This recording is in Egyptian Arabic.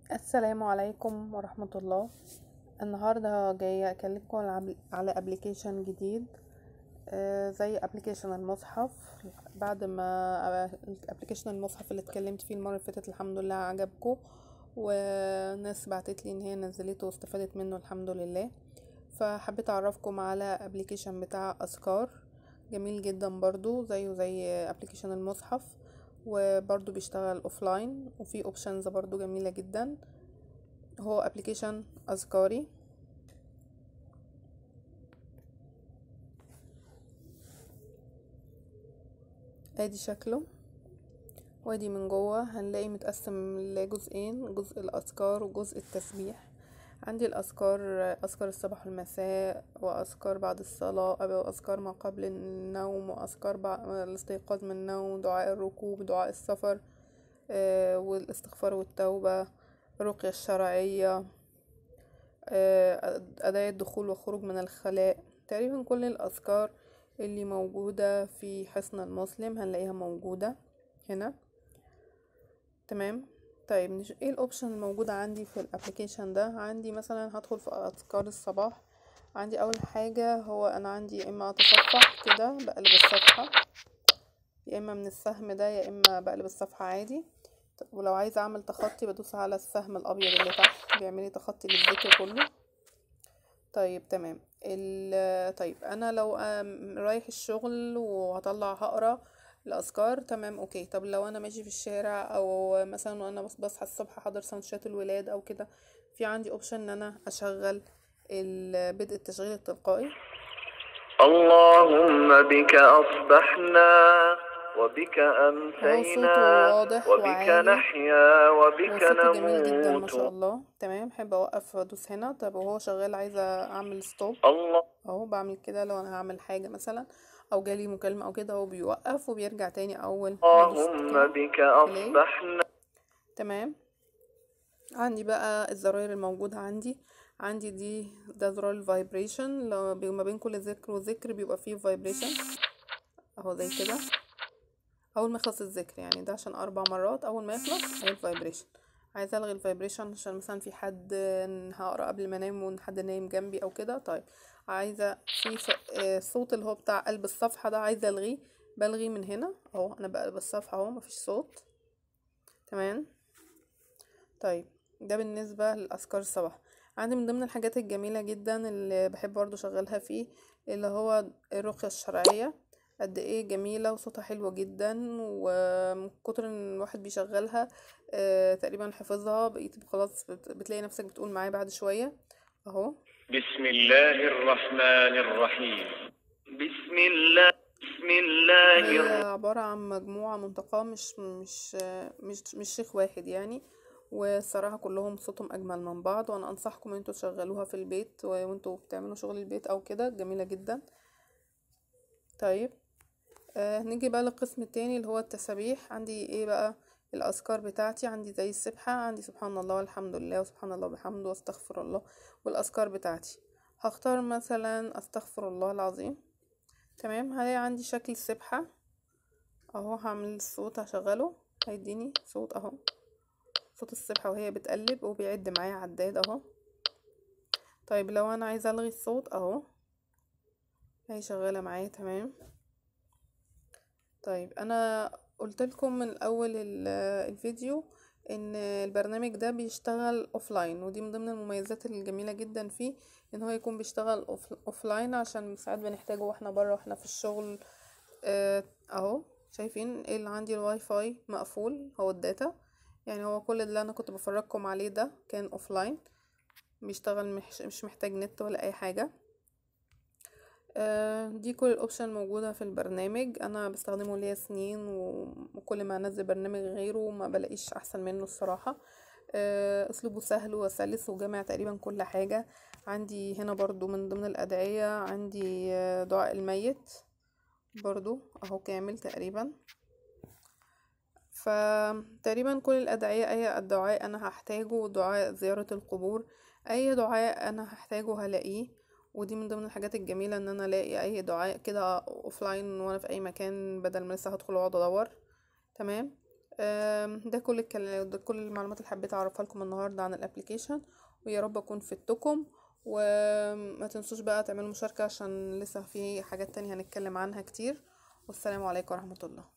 السلام عليكم ورحمة الله النهاردة جاية أكلمكم على على ابلكيشن جديد آه، زي ابلكيشن المصحف بعد ما الابلكيشن المصحف اللي اتكلمت فيه المرة اللي فاتت الحمد لله عجبكم وناس بعتت لي ان هي نزلته واستفادت منه الحمد لله فحبيت اعرفكم على ابلكيشن بتاع اذكار جميل جدا برضو زيه زي ابلكيشن المصحف وبرضو بيشتغل اوفلاين وفي اوبشنز برضو جميلة جدا هو ابلكيشن اذكاري ادي شكله وادي من جوه هنلاقي متقسم لجزئين جزء الاذكار وجزء التسبيح عندي الاذكار اذكار الصباح والمساء واذكار بعد الصلاه واذكار ما قبل النوم واذكار بعد الاستيقاظ من النوم دعاء الركوب دعاء السفر آه، والاستغفار والتوبه الرقيه الشرعيه آه، اداء الدخول والخروج من الخلاء تقريبا كل الاذكار اللي موجوده في حصن المسلم هنلاقيها موجوده هنا تمام طيب نش... ايه الاوبشن الموجودة عندي في الابليكيشن ده عندي مثلا هدخل في اذكار الصباح عندي اول حاجة هو انا عندي يا اما اتصفح كده بقلب الصفحة يا اما من السهم ده يا اما بقلب الصفحة عادي ولو عايزة اعمل تخطي بدوس على السهم الابيض اللي تحت بيعملي تخطي للذكر كله طيب تمام ال... طيب انا لو رايح الشغل وهطلع هقرا الاذكار تمام اوكي طب لو انا ماشي في الشارع او مثلا وانا بصحى الصبح احضر سندوتشات الولاد او كده في عندي اوبشن ان انا اشغل بدء التشغيل التلقائي اللهم بك اصبحنا وبك هو امسينا صوته واضح وبك وعالي نحيا وبك وصوته جميل جدا ما نموت شاء الله تمام احب اوقف وادوس هنا طب وهو شغال عايزه اعمل ستوب الله اهو بعمل كده لو انا هعمل حاجه مثلا او جالي مكالمه او كده هو بيوقف وبيرجع تاني اول ما ادوس اللهم كده بك بلاي اصبحنا تمام عندي بقى الزراير الموجودة عندي عندي دي ده زرار الفايبريشن لو بي- ما بين كل ذكر وذكر بيبقى فيه فايبريشن اهو زي كده اول ما يخلص الذكر يعني ده عشان اربع مرات اول ما يخلص هي الفايبريشن عايزه الغي الفايبريشن عشان مثلا في حد هقرا قبل ما انام وحد نايم جنبي او كده طيب عايزه في ف- آه، الصوت اللي هو بتاع قلب الصفحه ده عايزه الغيه بلغي من هنا اهو انا بقلب الصفحه اهو مفيش صوت تمام طيب ده بالنسبة للأذكار الصباح عندي من ضمن الحاجات الجميلة جدا اللي بحب برضو شغلها فيه اللي هو الرقية الشرعية قد ايه جميلة وصوتها حلو جدا ومن كتر ان الواحد بيشغلها آه تقريبا حفظها بقيت خلاص بت- بتلاقي نفسك بتقول معاه بعد شوية اهو بسم الله الرحمن الرحيم بسم الله بسم الله هي الرحمن عبارة عن مجموعة منتقاة مش مش مش مش شيخ واحد يعني والصراحة كلهم صوتهم أجمل من بعض وأنا أنصحكم إن انتوا تشغلوها في البيت و- وانتوا بتعملوا شغل البيت أو كده جميلة جدا طيب آه نيجي بقى للقسم التاني اللي هو التسابيح عندي ايه بقى الأذكار بتاعتي عندي زي السبحة عندي سبحان الله والحمد لله وسبحان الله وبحمده واستغفر الله والأذكار بتاعتي هختار مثلا أستغفر الله العظيم تمام هلاقي عندي شكل السبحة اهو هعمل الصوت هشغله هيديني صوت اهو صوت السبحة وهي بتقلب وبيعد معايا عداد اهو طيب لو انا عايزة الغي الصوت اهو هي شغالة معايا تمام طيب انا قلت لكم من اول ال- الفيديو ان البرنامج ده بيشتغل اوفلاين ودي من ضمن المميزات الجميلة جدا فيه ان هو يكون بيشتغل اوفلاين عشان ساعات بنحتاجه واحنا بره واحنا في الشغل آه، اهو شايفين ايه اللي عندي الواي فاي مقفول هو الداتا يعني هو كل اللي انا كنت بفرجكم عليه ده كان اوفلاين بيشتغل مش, مش محتاج نت ولا اي حاجة آه، دي كل الاوبشن موجودة في البرنامج انا بستخدمه ليا سنين و- وكل ما انزل برنامج غيره ما بلاقيش احسن منه الصراحة آه، اسلوبه سهل وسلس وجامع تقريبا كل حاجة عندي هنا برضو من ضمن الادعية عندي آه، دعاء الميت برضو اهو كامل تقريبا فتقريبا كل الأدعية أي دعاء أنا هحتاجه دعاء زيارة القبور أي دعاء أنا هحتاجه هلاقيه ودي من ضمن الحاجات الجميلة ان انا الاقي اي دعاء كده اوفلاين وانا في اي مكان بدل ما لسه هدخل واقعد ادور تمام آم، ده كل الكلام ده كل المعلومات اللي حبيت اعرفها لكم النهارده عن الابليكيشن ويا رب اكون فدتكم وما تنسوش بقى تعملوا مشاركة عشان لسه في حاجات تانية هنتكلم عنها كتير والسلام عليكم ورحمة الله